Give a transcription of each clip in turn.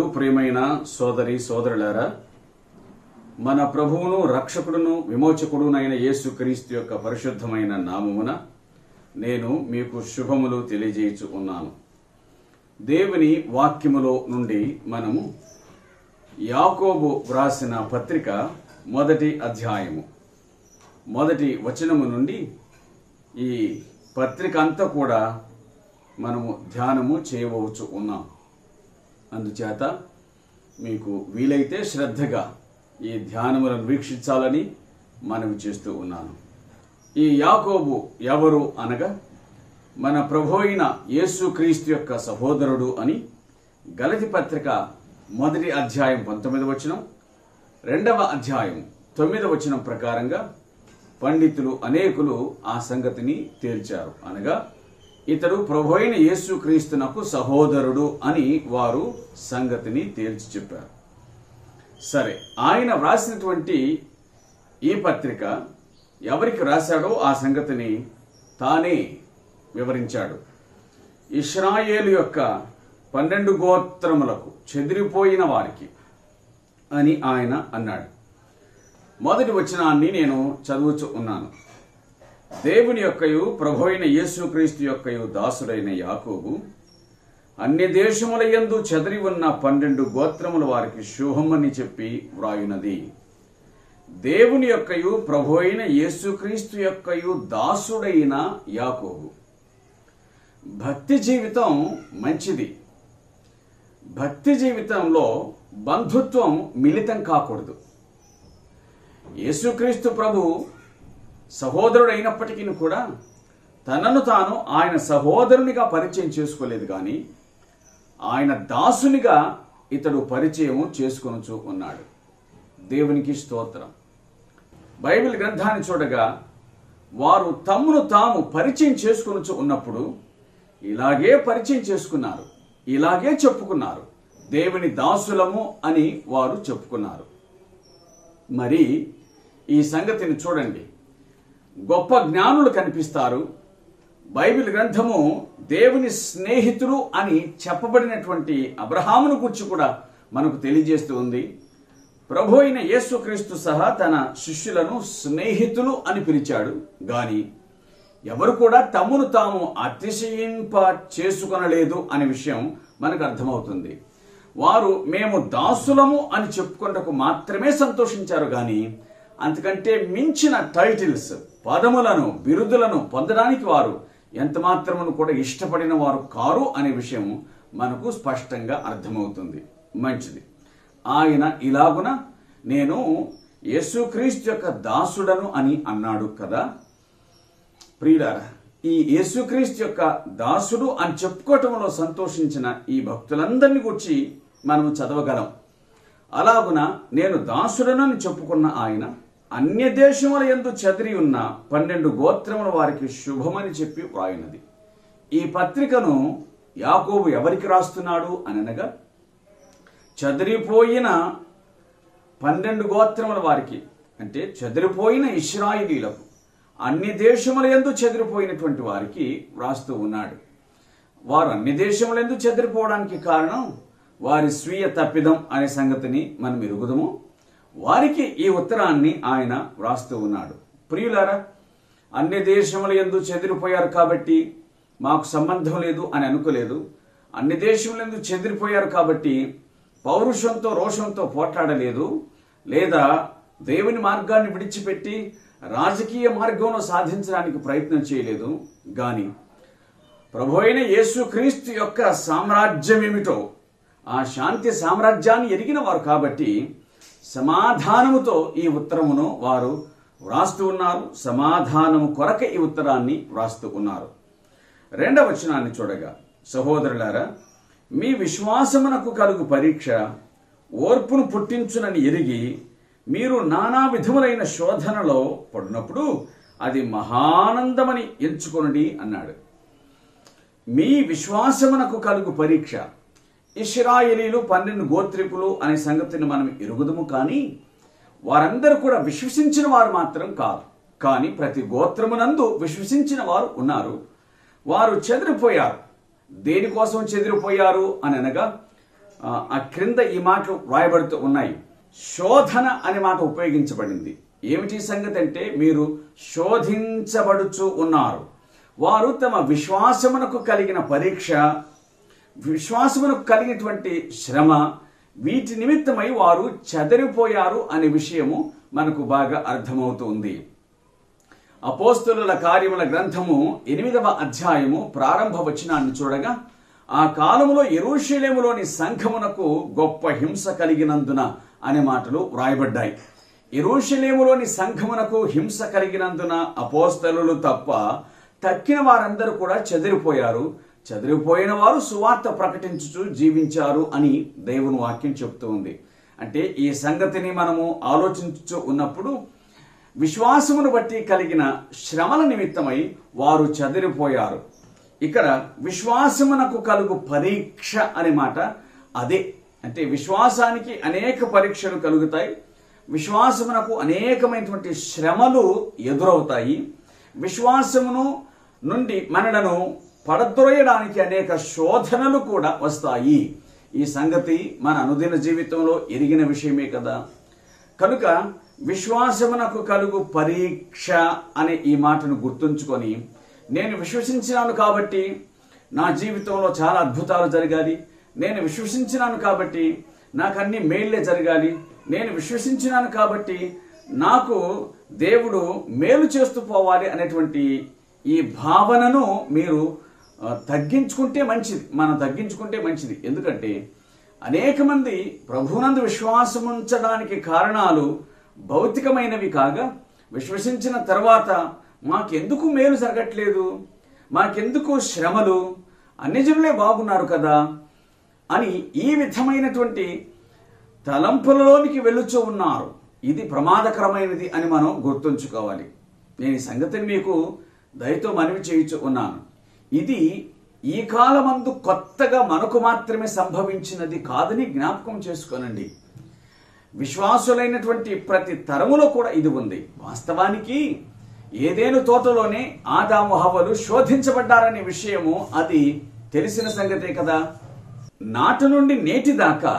ప్రియమైన సోదరి సోదరులారా మన ప్రభువును రక్షకుడును విమోచకుడునైన యేసుక్రీస్తు యొక్క పరిశుద్ధమైన నామమున నేను మీకు శుభములు తెలియజేయచ్చు ఉన్నాను దేవుని వాక్యములో నుండి మనము యాకోబు వ్రాసిన పత్రిక మొదటి అధ్యాయము మొదటి వచనము నుండి ఈ పత్రిక అంతా కూడా మనము ధ్యానము చేయవచ్చు ఉన్నాం అందుచేత మీకు వీలైతే శ్రద్ధగా ఈ ధ్యానములను వీక్షించాలని మనవి చేస్తూ ఉన్నాను ఈ యాకోబు ఎవరు అనగా మన ప్రభు అయిన యేసుక్రీస్తు యొక్క సహోదరుడు అని గలతి పత్రిక మొదటి అధ్యాయం పంతొమ్మిది వచనం రెండవ అధ్యాయం తొమ్మిదవ వచనం ప్రకారంగా పండితులు అనేకులు ఆ సంగతిని తేల్చారు అనగా ఇతడు ప్రభు అయిన యేసుక్రీస్తునకు సహోదరుడు అని వారు సంగతిని తేల్చి చెప్పారు సరే ఆయన వ్రాసినటువంటి ఈ పత్రిక ఎవరికి రాశాడో ఆ సంగతిని తానే వివరించాడు ఇస్రాయేలు యొక్క పన్నెండు గోత్రములకు చెదిరిపోయిన వారికి అని ఆయన అన్నాడు మొదటి వచనాన్ని నేను చదువుచు ఉన్నాను దేవుని యొక్కయు ప్రభు అయిన యేసుక్రీస్తు యొక్కయు దాసుడైన యాకోబు అన్ని దేశముల యందు చెదరి ఉన్న పన్నెండు గోత్రముల వారికి శుభమని చెప్పి వ్రాయునది దేవుని యొక్కయు ప్రభు అయిన యేసుక్రీస్తు యొక్కయు దాసుడైన యాకోబు భక్తి జీవితం మంచిది భక్తి జీవితంలో బంధుత్వం మిళితం కాకూడదు యేసుక్రీస్తు ప్రభు సహోదరుడు అయినప్పటికీ కూడా తనను తాను ఆయన సహోదరునిగా పరిచయం చేసుకోలేదు కానీ ఆయన దాసునిగా ఇతడు పరిచయం చేసుకొనుచు ఉన్నాడు దేవునికి స్తోత్రం బైబిల్ గ్రంథాన్ని చూడగా వారు తమ్మును తాము పరిచయం చేసుకొనుచు ఉన్నప్పుడు ఇలాగే పరిచయం చేసుకున్నారు ఇలాగే చెప్పుకున్నారు దేవుని దాసులము అని వారు చెప్పుకున్నారు మరి ఈ సంగతిని చూడండి గొప్ప జ్ఞానులు కనిపిస్తారు బైబిల్ గ్రంథము దేవుని స్నేహితులు అని చెప్పబడినటువంటి అబ్రహామును గురించి కూడా మనకు తెలియజేస్తూ ఉంది ప్రభు అయిన యేసుక్రీస్తు సహా తన శిష్యులను స్నేహితులు అని పిలిచాడు గాని ఎవరు కూడా తమను తాము అతిశయింప చేసుకొనలేదు అనే విషయం మనకు అర్థమవుతుంది వారు మేము దాసులము అని చెప్పుకున్నకు మాత్రమే సంతోషించారు కానీ అంతకంటే మించిన టైటిల్స్ పదములను బిరుదులను పొందడానికి వారు ఎంత మాత్రమును కూడా ఇష్టపడిన వారు కారు అనే విషయం మనకు స్పష్టంగా అర్థమవుతుంది మంచిది ఆయన ఇలాగున నేను యేసుక్రీస్తు యొక్క దాసుడను అని అన్నాడు కదా ప్రియులారా ఈ యేసుక్రీస్తు యొక్క దాసుడు అని చెప్పుకోవటంలో సంతోషించిన ఈ భక్తులందరినీ గురించి మనము చదవగలం అలాగున నేను దాసుడనని చెప్పుకున్న ఆయన అన్య దేశముల ఎందు చెదిరి ఉన్న పన్నెండు గోత్రముల వారికి శుభమని చెప్పి వ్రాయినది ఈ పత్రికను యాకోబు ఎవరికి రాస్తున్నాడు అనగా చెదిరిపోయిన పన్నెండు గోత్రముల వారికి అంటే చెదిరిపోయిన ఇస్రాయిలీలకు అన్ని దేశముల ఎందు చెదిరిపోయినటువంటి వారికి వ్రాస్తూ ఉన్నాడు వారు అన్ని దేశముల ఎందు చెదిరిపోవడానికి కారణం వారి స్వీయ తప్పిదం అనే సంగతిని మనం ఎరుగుదము వారికి ఈ ఉత్తరాన్ని ఆయన వ్రాస్తూ ఉన్నాడు ప్రియులారా అన్ని దేశముల ఎందు చెదిరిపోయారు కాబట్టి మాకు సంబంధం లేదు అని అనుకోలేదు అన్ని దేశముల ఎందు చెదిరిపోయారు కాబట్టి పౌరుషంతో రోషంతో పోట్లాడలేదు లేదా దేవుని మార్గాన్ని విడిచిపెట్టి రాజకీయ మార్గంలో సాధించడానికి ప్రయత్నం చేయలేదు గాని ప్రభు అయిన యేసుక్రీస్తు యొక్క సామ్రాజ్యం ఏమిటో ఆ శాంతి సామ్రాజ్యాన్ని ఎరిగిన వారు కాబట్టి సమాధానముతో ఈ ఉత్తరమును వారు వ్రాస్తూ ఉన్నారు సమాధానము కొరక ఈ ఉత్తరాన్ని వ్రాస్తూ ఉన్నారు రెండవ వచనాన్ని చూడగా సహోదరులారా మీ విశ్వాసమునకు కలుగు పరీక్ష ఓర్పును పుట్టించునని ఎరిగి మీరు నానా విధములైన శోధనలో పడినప్పుడు అది మహానందమని ఎంచుకొనండి అన్నాడు మీ విశ్వాసమునకు కలుగు పరీక్ష ఇస్రాయేలీలు పన్నెండు గోత్రికులు అనే సంగతిని మనం ఎరుగుదము కానీ వారందరూ కూడా విశ్వసించిన వారు మాత్రం కాదు కానీ ప్రతి గోత్రమునందు విశ్వసించిన వారు ఉన్నారు వారు చెదిరిపోయారు దేనికోసం చెదిరిపోయారు అని అనగా ఆ, ఆ క్రింద ఈ మాటలు వ్రాయబడుతూ ఉన్నాయి శోధన అనే మాట ఉపయోగించబడింది ఏమిటి సంగతి అంటే మీరు శోధించబడుచు ఉన్నారు వారు తమ విశ్వాసమునకు కలిగిన పరీక్ష విశ్వాసమునకు కలిగినటువంటి శ్రమ వీటి నిమిత్తమై వారు చెదరిపోయారు అనే విషయము మనకు బాగా అర్థమవుతుంది అపోస్తుల కార్యముల గ్రంథము ఎనిమిదవ అధ్యాయము ప్రారంభ వచనాన్ని చూడగా ఆ కాలములో ఎరుషలేములోని సంఘమునకు గొప్ప హింస కలిగినందున అనే మాటలు వ్రాయబడ్డాయి ఎరుషలేములోని సంఘమునకు హింస కలిగినందున అపోస్తలు తప్ప తక్కిన వారందరూ కూడా చెదిరిపోయారు చెదిరిపోయిన వారు సువార్త ప్రకటించుచు జీవించారు అని దేవుని వాక్యం చెప్తూ ఉంది అంటే ఈ సంగతిని మనము ఆలోచించు ఉన్నప్పుడు విశ్వాసమును బట్టి కలిగిన శ్రమల నిమిత్తమై వారు చెదిరిపోయారు ఇక్కడ విశ్వాసమునకు కలుగు పరీక్ష అనే మాట అదే అంటే విశ్వాసానికి అనేక పరీక్షలు కలుగుతాయి విశ్వాసమునకు అనేకమైనటువంటి శ్రమలు ఎదురవుతాయి విశ్వాసమును నుండి మనలను పడద్రోయడానికి అనేక శోధనలు కూడా వస్తాయి ఈ సంగతి మన అనుదిన జీవితంలో ఎరిగిన విషయమే కదా కనుక విశ్వాసమునకు కలుగు పరీక్ష అనే ఈ మాటను గుర్తుంచుకొని నేను విశ్వసించినాను కాబట్టి నా జీవితంలో చాలా అద్భుతాలు జరగాలి నేను విశ్వసించినాను కాబట్టి నాకు అన్ని మేళ్లే జరగాలి నేను విశ్వసించినాను కాబట్టి నాకు దేవుడు మేలు చేస్తూ పోవాలి అనేటువంటి ఈ భావనను మీరు ఆ, తగ్గించుకుంటే మంచిది మనం తగ్గించుకుంటే మంచిది ఎందుకంటే అనేక మంది ప్రభునందు విశ్వాసం ఉంచడానికి కారణాలు భౌతికమైనవి కాగా విశ్వసించిన తర్వాత మాకెందుకు మేలు జరగట్లేదు మాకెందుకు శ్రమలు అన్ని జనులే బాగున్నారు కదా అని ఈ విధమైనటువంటి తలంపులలోనికి వెళ్ళుచూ ఉన్నారు ఇది ప్రమాదకరమైనది అని మనం గుర్తుంచుకోవాలి నేను ఈ సంగతిని మీకు దయతో మనవి చేయించు ఉన్నాను ఇది ఈ కాలమందు కొత్తగా మనకు మాత్రమే సంభవించినది కాదని జ్ఞాపకం చేసుకోనండి విశ్వాసులైనటువంటి ప్రతి తరములో కూడా ఇది ఉంది వాస్తవానికి ఏదేను తోటలోనే ఆదాము హవ్వలు శోధించబడ్డారనే విషయము అది తెలిసిన సంగతే కదా నాటి నుండి నేటి దాకా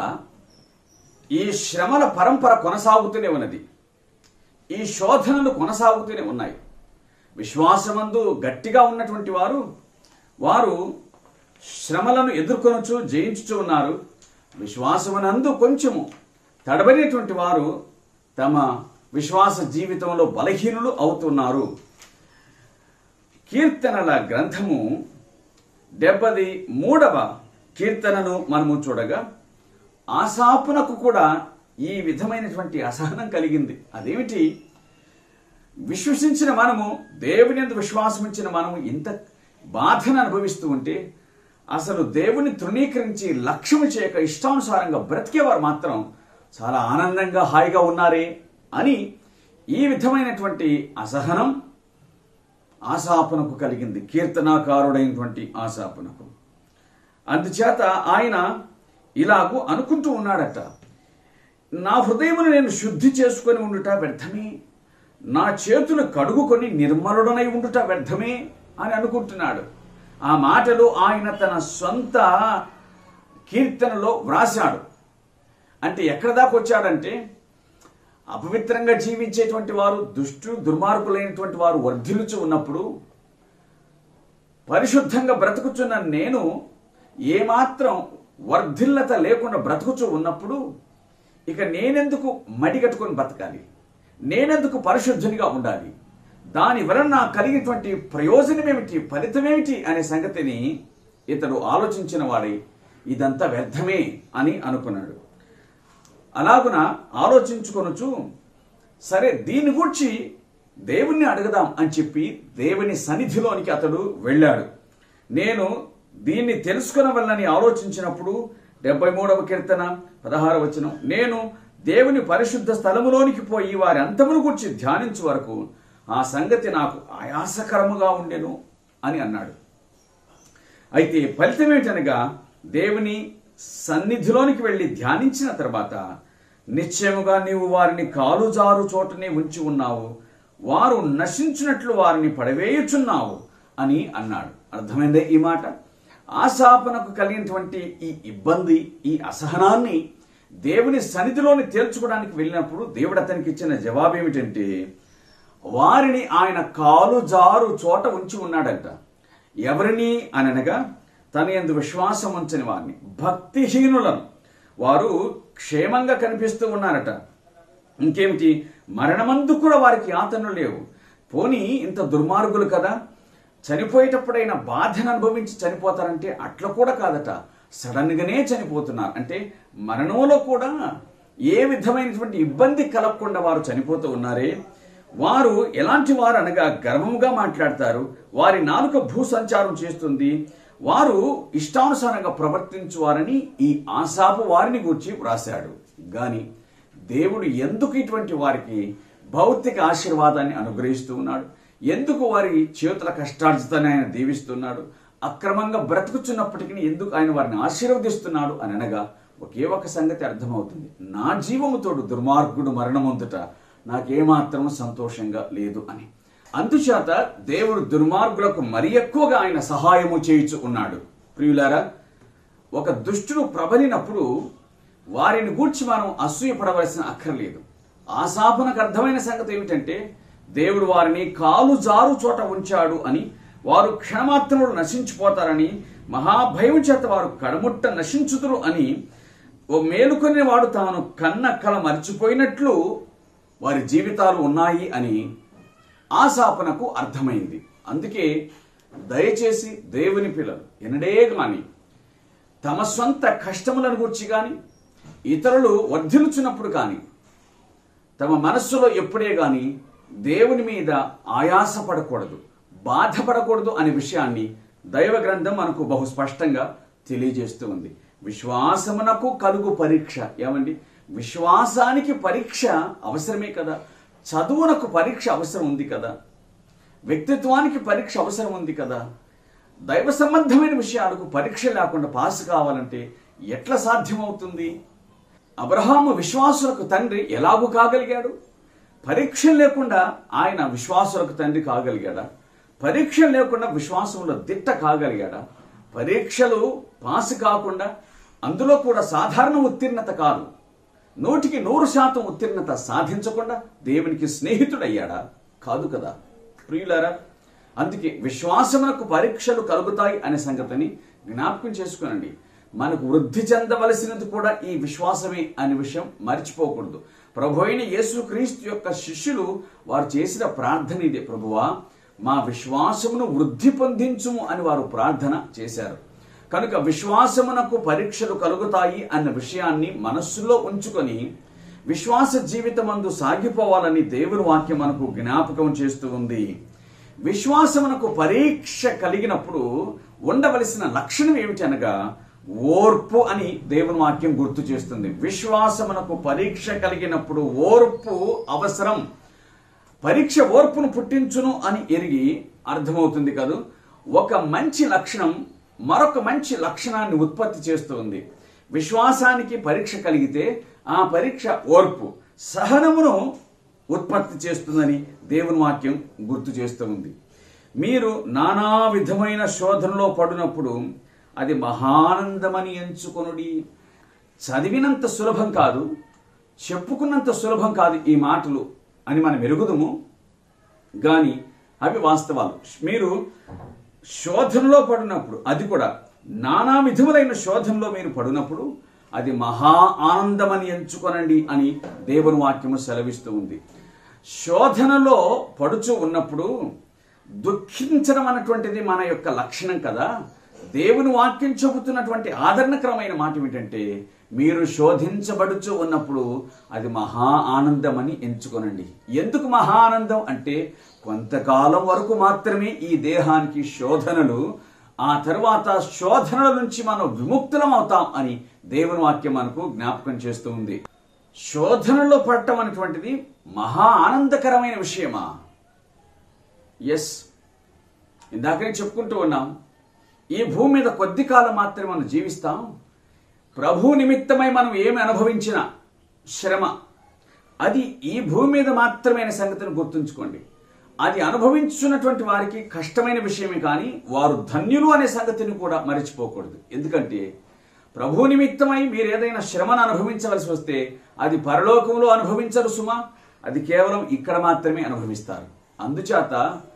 ఈ శ్రమల పరంపర కొనసాగుతూనే ఉన్నది ఈ శోధనలు కొనసాగుతూనే ఉన్నాయి విశ్వాసమందు గట్టిగా ఉన్నటువంటి వారు వారు శ్రమలను ఎదుర్కొనొచ్చు జయించుచు ఉన్నారు విశ్వాసమునందు కొంచెము తడబడినటువంటి వారు తమ విశ్వాస జీవితంలో బలహీనులు అవుతున్నారు కీర్తనల గ్రంథము డెబ్బది మూడవ కీర్తనను మనము చూడగా ఆశాపునకు కూడా ఈ విధమైనటువంటి అసహనం కలిగింది అదేమిటి విశ్వసించిన మనము దేవుని ఎందు విశ్వాసం ఇచ్చిన మనము ఇంత బాధను అనుభవిస్తూ ఉంటే అసలు దేవుని తృణీకరించి లక్ష్యము చేయక ఇష్టానుసారంగా బ్రతికేవారు మాత్రం చాలా ఆనందంగా హాయిగా ఉన్నారే అని ఈ విధమైనటువంటి అసహనం ఆశాపనకు కలిగింది కీర్తనాకారుడైనటువంటి ఆశాపనకు అందుచేత ఆయన ఇలాగూ అనుకుంటూ ఉన్నాడట నా హృదయమును నేను శుద్ధి చేసుకొని ఉండుట వ్యర్థమే నా చేతులు కడుగుకొని నిర్మలుడనై ఉండుట వ్యర్థమే అని అనుకుంటున్నాడు ఆ మాటలు ఆయన తన సొంత కీర్తనలో వ్రాశాడు అంటే ఎక్కడ దాకా వచ్చాడంటే అపవిత్రంగా జీవించేటువంటి వారు దుష్టు దుర్మార్గులైనటువంటి వారు వర్ధిల్లుచు ఉన్నప్పుడు పరిశుద్ధంగా బ్రతుకుచున్న నేను ఏమాత్రం వర్ధిల్లత లేకుండా బ్రతుకుచూ ఉన్నప్పుడు ఇక నేనెందుకు మడిగట్టుకొని బ్రతకాలి నేనెందుకు పరిశుద్ధునిగా ఉండాలి దాని వలన నాకు కలిగినటువంటి ప్రయోజనం ఏమిటి ఫలితమేమిటి అనే సంగతిని ఇతడు ఆలోచించిన వాడై ఇదంతా వ్యర్థమే అని అనుకున్నాడు అలాగున ఆలోచించుకొనుచు సరే దీని గురించి దేవుణ్ణి అడగదాం అని చెప్పి దేవుని సన్నిధిలోనికి అతడు వెళ్ళాడు నేను దీన్ని తెలుసుకునవల్లని ఆలోచించినప్పుడు డెబ్బై మూడవ కీర్తన పదహార వచనం నేను దేవుని పరిశుద్ధ స్థలములోనికి పోయి వారి అంతమును గురించి ధ్యానించు వరకు ఆ సంగతి నాకు ఆయాసకరముగా ఉండెను అని అన్నాడు అయితే ఫలితం ఏంటనగా దేవుని సన్నిధిలోనికి వెళ్ళి ధ్యానించిన తర్వాత నిశ్చయముగా నీవు వారిని కాలుజారు చోటనే ఉంచి ఉన్నావు వారు నశించినట్లు వారిని పడవేయుచున్నావు అని అన్నాడు అర్థమైందే ఈ మాట ఆశాపనకు కలిగినటువంటి ఈ ఇబ్బంది ఈ అసహనాన్ని దేవుని సన్నిధిలోని తేల్చుకోవడానికి వెళ్ళినప్పుడు దేవుడు అతనికి ఇచ్చిన జవాబు ఏమిటంటే వారిని ఆయన కాలు జారు చోట ఉంచి ఉన్నాడంట ఎవరిని అనగా తన ఎందు విశ్వాసం ఉంచని వారిని భక్తిహీనులను వారు క్షేమంగా కనిపిస్తూ ఉన్నారట ఇంకేమిటి మరణమందు కూడా వారికి యాతనలు లేవు పోనీ ఇంత దుర్మార్గులు కదా చనిపోయేటప్పుడైనా బాధను అనుభవించి చనిపోతారంటే అట్లా కూడా కాదట సడన్గానే చనిపోతున్నారు అంటే మరణంలో కూడా ఏ విధమైనటువంటి ఇబ్బంది కలగకుండా వారు చనిపోతూ ఉన్నారే వారు ఎలాంటి వారు అనగా గర్వముగా మాట్లాడతారు వారి నాలుక భూ సంచారం చేస్తుంది వారు ఇష్టానుసారంగా ప్రవర్తించువారని ఈ ఆశాపు వారిని గూర్చి వ్రాశాడు గాని దేవుడు ఎందుకు ఇటువంటి వారికి భౌతిక ఆశీర్వాదాన్ని అనుగ్రహిస్తూ ఉన్నాడు ఎందుకు వారి చేతుల కష్టార్జితాన్ని ఆయన దీవిస్తున్నాడు అక్రమంగా బ్రతుకుచున్నప్పటికీ ఎందుకు ఆయన వారిని ఆశీర్వదిస్తున్నాడు అని అనగా ఒకే ఒక సంగతి అర్థమవుతుంది నా జీవముతోడు దుర్మార్గుడు మరణమొందుట నాకేమాత్రం సంతోషంగా లేదు అని అందుచేత దేవుడు దుర్మార్గులకు మరి ఎక్కువగా ఆయన సహాయము చేయుచు ఉన్నాడు ప్రియులారా ఒక దుష్టుడు ప్రబలినప్పుడు వారిని గూర్చి మనం అసూయపడవలసిన అక్కర్లేదు ఆశాపనకు అర్థమైన సంగతి ఏమిటంటే దేవుడు వారిని కాలు జారు చోట ఉంచాడు అని వారు క్షణమాత్రములు నశించిపోతారని మహాభయం చేత వారు కడముట్ట నశించుతురు అని ఓ మేలుకొని వాడు తాను కన్న కల మర్చిపోయినట్లు వారి జీవితాలు ఉన్నాయి అని ఆశాపనకు అర్థమైంది అందుకే దయచేసి దేవుని పిల్లలు ఎనడే కానీ తమ సొంత కష్టములను గురించి కానీ ఇతరులు వర్ధిల్చున్నప్పుడు కానీ తమ మనస్సులో ఎప్పుడే గాని దేవుని మీద ఆయాసపడకూడదు బాధపడకూడదు అనే విషయాన్ని దైవ గ్రంథం మనకు బహు స్పష్టంగా తెలియజేస్తూ ఉంది విశ్వాసమునకు కలుగు పరీక్ష ఏమండి విశ్వాసానికి పరీక్ష అవసరమే కదా చదువునకు పరీక్ష అవసరం ఉంది కదా వ్యక్తిత్వానికి పరీక్ష అవసరం ఉంది కదా దైవ సంబంధమైన విషయాలకు పరీక్ష లేకుండా పాస్ కావాలంటే ఎట్లా సాధ్యమవుతుంది అబ్రహాము విశ్వాసులకు తండ్రి ఎలాగూ కాగలిగాడు పరీక్ష లేకుండా ఆయన విశ్వాసులకు తండ్రి కాగలిగాడా పరీక్ష లేకుండా విశ్వాసంలో దిట్ట కాగలిగాడా పరీక్షలు పాస్ కాకుండా అందులో కూడా సాధారణ ఉత్తీర్ణత కాదు నూటికి నూరు శాతం ఉత్తీర్ణత సాధించకుండా దేవునికి స్నేహితుడయ్యాడా కాదు కదా ప్రియులారా అందుకే విశ్వాసమునకు పరీక్షలు కలుగుతాయి అనే సంగతిని జ్ఞాపకం చేసుకోనండి మనకు వృద్ధి చెందవలసినది కూడా ఈ విశ్వాసమే అనే విషయం మర్చిపోకూడదు ప్రభు అయిన యేసుక్రీస్తు యొక్క శిష్యులు వారు చేసిన ప్రార్థన ఇదే ప్రభువా మా విశ్వాసమును వృద్ధి పొందించుము అని వారు ప్రార్థన చేశారు కనుక విశ్వాసమునకు పరీక్షలు కలుగుతాయి అన్న విషయాన్ని మనస్సులో ఉంచుకొని విశ్వాస జీవితమందు సాగిపోవాలని దేవుని వాక్యం మనకు జ్ఞాపకం చేస్తూ ఉంది విశ్వాసమునకు పరీక్ష కలిగినప్పుడు ఉండవలసిన లక్షణం ఏమిటి అనగా ఓర్పు అని దేవుని వాక్యం గుర్తు చేస్తుంది విశ్వాసమునకు పరీక్ష కలిగినప్పుడు ఓర్పు అవసరం పరీక్ష ఓర్పును పుట్టించును అని ఎరిగి అర్థమవుతుంది కాదు ఒక మంచి లక్షణం మరొక మంచి లక్షణాన్ని ఉత్పత్తి చేస్తుంది విశ్వాసానికి పరీక్ష కలిగితే ఆ పరీక్ష ఓర్పు సహనమును ఉత్పత్తి చేస్తుందని దేవుని వాక్యం గుర్తు చేస్తూ ఉంది మీరు నానా విధమైన శోధనలో పడినప్పుడు అది మహానందమని ఎంచుకొనుడి చదివినంత సులభం కాదు చెప్పుకున్నంత సులభం కాదు ఈ మాటలు అని మనం ఎరుగుదము కానీ అవి వాస్తవాలు మీరు శోధనలో పడినప్పుడు అది కూడా నానా విధములైన శోధనలో మీరు పడినప్పుడు అది మహా ఆనందమని ఎంచుకొనండి అని దేవుని వాక్యము సెలవిస్తూ ఉంది శోధనలో పడుచు ఉన్నప్పుడు దుఃఖించడం అన్నటువంటిది మన యొక్క లక్షణం కదా దేవుని వాక్యం చెబుతున్నటువంటి ఆదరణకరమైన మాట ఏమిటంటే మీరు శోధించబడుచు ఉన్నప్పుడు అది మహా ఆనందమని ఎంచుకొనండి ఎందుకు మహా ఆనందం అంటే కొంతకాలం వరకు మాత్రమే ఈ దేహానికి శోధనలు ఆ తర్వాత శోధనల నుంచి మనం విముక్తులం అవుతాం అని దేవుని వాక్యం మనకు జ్ఞాపకం చేస్తూ ఉంది శోధనలో పడటం అనేటువంటిది మహా ఆనందకరమైన విషయమా ఎస్ ఇందాకనే చెప్పుకుంటూ ఉన్నాం ఈ భూమి మీద కొద్ది కాలం మాత్రమే మనం జీవిస్తాం ప్రభు నిమిత్తమై మనం ఏమి అనుభవించిన శ్రమ అది ఈ భూమి మీద మాత్రమైన సంగతిని గుర్తుంచుకోండి అది అనుభవించున్నటువంటి వారికి కష్టమైన విషయమే కానీ వారు ధన్యులు అనే సంగతిని కూడా మరిచిపోకూడదు ఎందుకంటే ప్రభు నిమిత్తమై మీరు ఏదైనా శ్రమను అనుభవించవలసి వస్తే అది పరలోకంలో అనుభవించరు సుమా అది కేవలం ఇక్కడ మాత్రమే అనుభవిస్తారు అందుచేత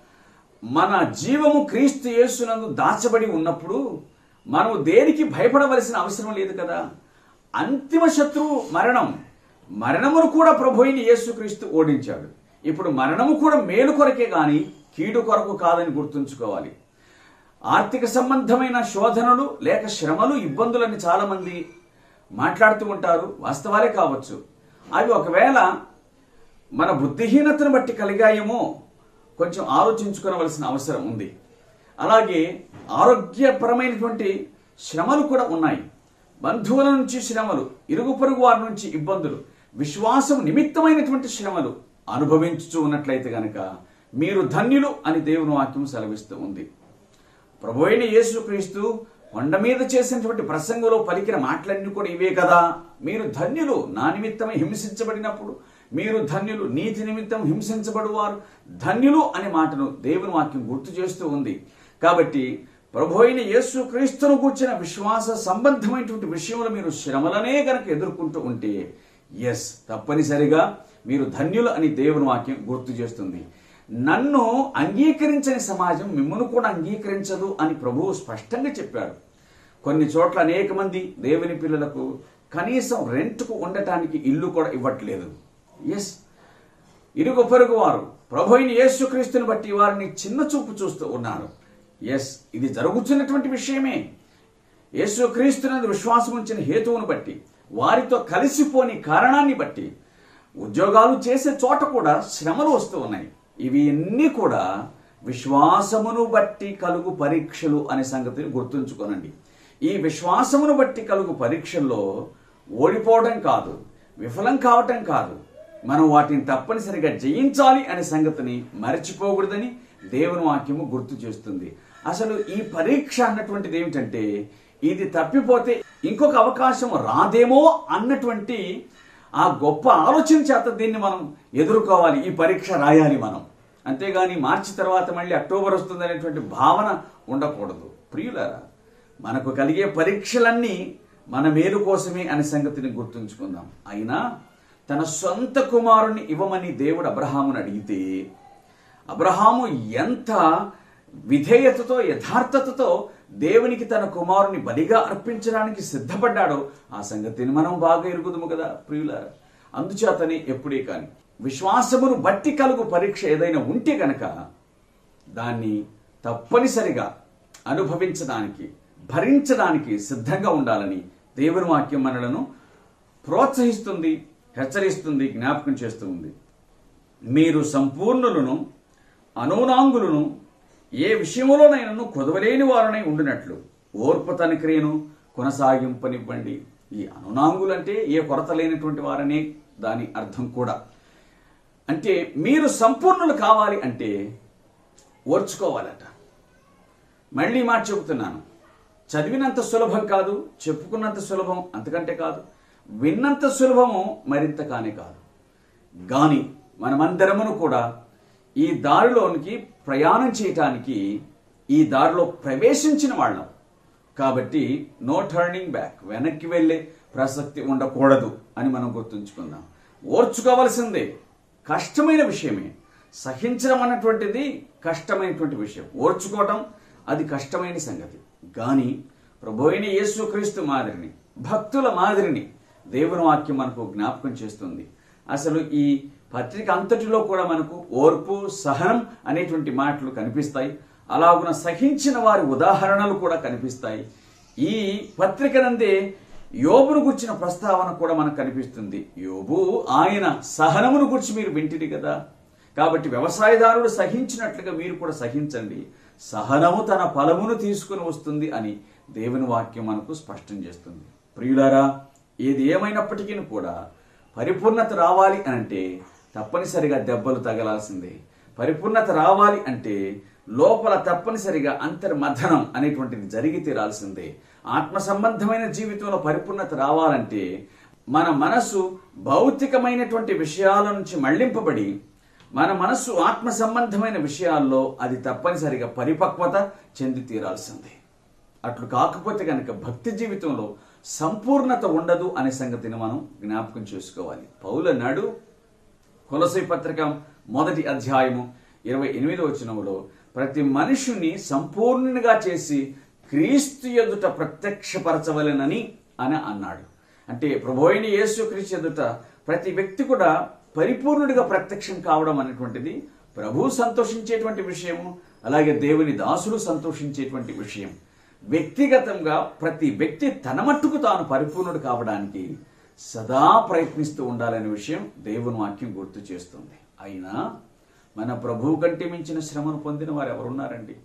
మన జీవము క్రీస్తు యేసునందు దాచబడి ఉన్నప్పుడు మనం దేనికి భయపడవలసిన అవసరం లేదు కదా అంతిమ శత్రువు మరణం మరణమును కూడా ప్రభు అయిన యేసుక్రీస్తు ఓడించాడు ఇప్పుడు మరణము కూడా మేలు కొరకే గాని కీడు కొరకు కాదని గుర్తుంచుకోవాలి ఆర్థిక సంబంధమైన శోధనలు లేక శ్రమలు ఇబ్బందులని చాలామంది మాట్లాడుతూ ఉంటారు వాస్తవాలే కావచ్చు అవి ఒకవేళ మన బుద్ధిహీనతను బట్టి కలిగాయేమో కొంచెం ఆలోచించుకోవలసిన అవసరం ఉంది అలాగే ఆరోగ్యపరమైనటువంటి శ్రమలు కూడా ఉన్నాయి బంధువుల నుంచి శ్రమలు ఇరుగు పొరుగు వారి నుంచి ఇబ్బందులు విశ్వాసం నిమిత్తమైనటువంటి శ్రమలు అనుభవించుచూ ఉన్నట్లయితే గనక మీరు ధన్యులు అని దేవుని వాక్యం సెలవిస్తూ ఉంది ప్రభు అయిన యేసుక్రీస్తు కొండ మీద చేసినటువంటి ప్రసంగంలో పలికిన మాటలన్నీ కూడా ఇవే కదా మీరు ధన్యులు నా నిమిత్తమై హింసించబడినప్పుడు మీరు ధన్యులు నీతి నిమిత్తం హింసించబడువారు ధన్యులు అనే మాటను దేవుని వాక్యం గుర్తు చేస్తూ ఉంది కాబట్టి ప్రభు అయిన యేసు క్రీస్తును కూర్చిన విశ్వాస సంబంధమైనటువంటి విషయంలో మీరు శ్రమలనే గనక ఎదుర్కొంటూ ఉంటే ఎస్ తప్పనిసరిగా మీరు ధన్యులు అని దేవుని వాక్యం గుర్తు చేస్తుంది నన్ను అంగీకరించని సమాజం మిమ్మల్ని కూడా అంగీకరించదు అని ప్రభువు స్పష్టంగా చెప్పాడు కొన్ని చోట్ల అనేక మంది దేవుని పిల్లలకు కనీసం రెంట్కు ఉండటానికి ఇల్లు కూడా ఇవ్వట్లేదు ఎస్ ఇరుగు పొరుగు వారు ప్రభు అయిన యేసుక్రీస్తుని బట్టి వారిని చిన్న చూపు చూస్తూ ఉన్నారు ఎస్ ఇది జరుగుతున్నటువంటి విషయమే యేసుక్రీస్తునందు విశ్వాసం ఉంచిన హేతువును బట్టి వారితో కలిసిపోని కారణాన్ని బట్టి ఉద్యోగాలు చేసే చోట కూడా శ్రమలు వస్తూ ఉన్నాయి ఇవి అన్నీ కూడా విశ్వాసమును బట్టి కలుగు పరీక్షలు అనే సంగతిని గుర్తుంచుకోనండి ఈ విశ్వాసమును బట్టి కలుగు పరీక్షల్లో ఓడిపోవడం కాదు విఫలం కావటం కాదు మనం వాటిని తప్పనిసరిగా జయించాలి అనే సంగతిని మర్చిపోకూడదని దేవుని వాక్యము గుర్తు చేస్తుంది అసలు ఈ పరీక్ష అన్నటువంటిది ఏమిటంటే ఇది తప్పిపోతే ఇంకొక అవకాశం రాదేమో అన్నటువంటి ఆ గొప్ప ఆలోచన చేత దీన్ని మనం ఎదుర్కోవాలి ఈ పరీక్ష రాయాలి మనం అంతేగాని మార్చి తర్వాత మళ్ళీ అక్టోబర్ వస్తుంది అనేటువంటి భావన ఉండకూడదు ప్రియులారా మనకు కలిగే పరీక్షలన్నీ మన మేలు కోసమే అనే సంగతిని గుర్తుంచుకుందాం అయినా తన సొంత కుమారుణ్ణి ఇవ్వమని దేవుడు అబ్రహాముని అడిగితే అబ్రహాము ఎంత విధేయతతో యథార్థతతో దేవునికి తన కుమారుని బలిగా అర్పించడానికి సిద్ధపడ్డాడో ఆ సంగతిని మనం బాగా ఎరుగుదము కదా ప్రియులారా అందుచేతనే ఎప్పుడే కాని విశ్వాసమును బట్టి కలుగు పరీక్ష ఏదైనా ఉంటే గనక దాన్ని తప్పనిసరిగా అనుభవించడానికి భరించడానికి సిద్ధంగా ఉండాలని దేవుని వాక్యం మనలను ప్రోత్సహిస్తుంది హెచ్చరిస్తుంది జ్ఞాపకం చేస్తూ ఉంది మీరు సంపూర్ణులను అనూనాంగులను ఏ విషయంలోనైనను కొదవలేని వారనై ఉండినట్లు ఓర్పు తనిక్రియను కొనసాగింపనివ్వండి ఈ అనునాంగులంటే ఏ కొరత లేనటువంటి వారనే దాని అర్థం కూడా అంటే మీరు సంపూర్ణులు కావాలి అంటే ఓర్చుకోవాలట మళ్ళీ మాట చెబుతున్నాను చదివినంత సులభం కాదు చెప్పుకున్నంత సులభం అంతకంటే కాదు విన్నంత సులభము మరింత కానే కాదు గాని మనమందరమును కూడా ఈ దారిలోనికి ప్రయాణం చేయటానికి ఈ దారిలో ప్రవేశించిన వాళ్ళం కాబట్టి నో టర్నింగ్ బ్యాక్ వెనక్కి వెళ్ళే ప్రసక్తి ఉండకూడదు అని మనం గుర్తుంచుకుందాం ఓర్చుకోవలసిందే కష్టమైన విషయమే సహించడం అన్నటువంటిది కష్టమైనటువంటి విషయం ఓర్చుకోవటం అది కష్టమైన సంగతి కానీ ప్రభు అయిన యేసుక్రీస్తు మాదిరిని భక్తుల మాదిరిని దేవుని వాక్యం మనకు జ్ఞాపకం చేస్తుంది అసలు ఈ పత్రిక అంతటిలో కూడా మనకు ఓర్పు సహనం అనేటువంటి మాటలు కనిపిస్తాయి అలాగున సహించిన వారి ఉదాహరణలు కూడా కనిపిస్తాయి ఈ పత్రిక నందే యోబును గుర్చిన ప్రస్తావన కూడా మనకు కనిపిస్తుంది యోబు ఆయన సహనమును గురించి మీరు వింటిది కదా కాబట్టి వ్యవసాయదారుడు సహించినట్లుగా మీరు కూడా సహించండి సహనము తన ఫలమును తీసుకుని వస్తుంది అని దేవుని వాక్యం మనకు స్పష్టం చేస్తుంది ప్రియులారా ఏది ఏమైనప్పటికీ కూడా పరిపూర్ణత రావాలి అని అంటే తప్పనిసరిగా దెబ్బలు తగలాల్సిందే పరిపూర్ణత రావాలి అంటే లోపల తప్పనిసరిగా అంతర్మథనం అనేటువంటిది జరిగి తీరాల్సిందే ఆత్మ సంబంధమైన జీవితంలో పరిపూర్ణత రావాలంటే మన మనసు భౌతికమైనటువంటి విషయాల నుంచి మళ్లింపబడి మన మనస్సు ఆత్మ సంబంధమైన విషయాల్లో అది తప్పనిసరిగా పరిపక్వత చెంది తీరాల్సిందే అట్లు కాకపోతే కనుక భక్తి జీవితంలో సంపూర్ణత ఉండదు అనే సంగతిని మనం జ్ఞాపకం చేసుకోవాలి పౌల నాడు కొలసై పత్రిక మొదటి అధ్యాయము ఇరవై ఎనిమిదో వచనములో ప్రతి మనుషుని సంపూర్ణంగా చేసి క్రీస్తు ఎదుట ప్రత్యక్షపరచవలెనని అని అన్నాడు అంటే ప్రభు అయిన యేసు క్రీస్తు ఎదుట ప్రతి వ్యక్తి కూడా పరిపూర్ణుడిగా ప్రత్యక్షం కావడం అనేటువంటిది ప్రభు సంతోషించేటువంటి విషయము అలాగే దేవుని దాసులు సంతోషించేటువంటి విషయం వ్యక్తిగతంగా ప్రతి వ్యక్తి తన మట్టుకు తాను పరిపూర్ణుడు కావడానికి సదా ప్రయత్నిస్తూ ఉండాలనే విషయం దేవుని వాక్యం గుర్తు చేస్తుంది అయినా మన ప్రభువు కంటే మించిన శ్రమను పొందిన వారు ఎవరున్నారండి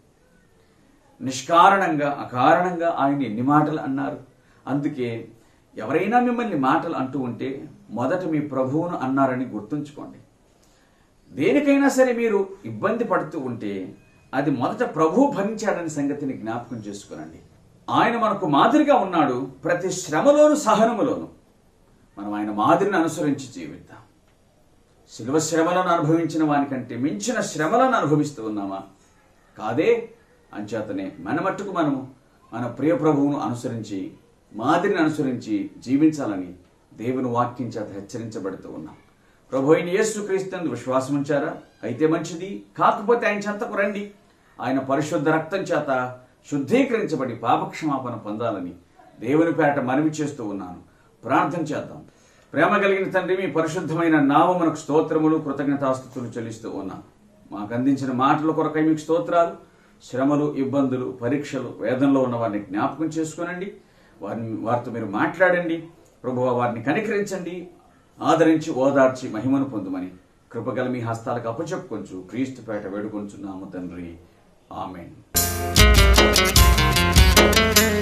నిష్కారణంగా అకారణంగా ఆయన ఎన్ని మాటలు అన్నారు అందుకే ఎవరైనా మిమ్మల్ని మాటలు అంటూ ఉంటే మొదట మీ ప్రభువును అన్నారని గుర్తుంచుకోండి దేనికైనా సరే మీరు ఇబ్బంది పడుతూ ఉంటే అది మొదట ప్రభు భరించాడని సంగతిని జ్ఞాపకం చేసుకునండి ఆయన మనకు మాదిరిగా ఉన్నాడు ప్రతి శ్రమలోను సహనములోను మనం ఆయన మాదిరిని అనుసరించి జీవిద్దాం శిలువ శ్రమలను అనుభవించిన వానికంటే మించిన శ్రమలను అనుభవిస్తూ ఉన్నామా కాదే అంచేతనే మన మట్టుకు మనము మన ప్రియ ప్రభువును అనుసరించి మాదిరిని అనుసరించి జీవించాలని దేవుని వాక్యం చేత హెచ్చరించబడుతూ ఉన్నాం ప్రభు అయిన యేసు క్రీస్తు విశ్వాసం ఉంచారా అయితే మంచిది కాకపోతే ఆయన చెంతకు రండి ఆయన పరిశుద్ధ రక్తం చేత శుద్ధీకరించబడి పాపక్షమాపణ పొందాలని దేవుని పేట మనవి చేస్తూ ఉన్నాను ప్రార్థన చేద్దాం ప్రేమ కలిగిన తండ్రి మీ పరిశుద్ధమైన నామమునకు స్తోత్రములు కృతజ్ఞతాస్థుతులు చెల్లిస్తూ ఉన్నాం మాకు అందించిన మాటల కొరకై మీకు స్తోత్రాలు శ్రమలు ఇబ్బందులు పరీక్షలు వేదంలో ఉన్న వారిని జ్ఞాపకం చేసుకునండి వారిని వారితో మీరు మాట్లాడండి ప్రభు వారిని కనికరించండి ఆదరించి ఓదార్చి మహిమను పొందుమని కృపగల మీ హస్తాలకు అప్పచెప్పుకొంచు క్రీస్తు పేట వేడుకొంచున్నాము తండ్రి ఆమెన్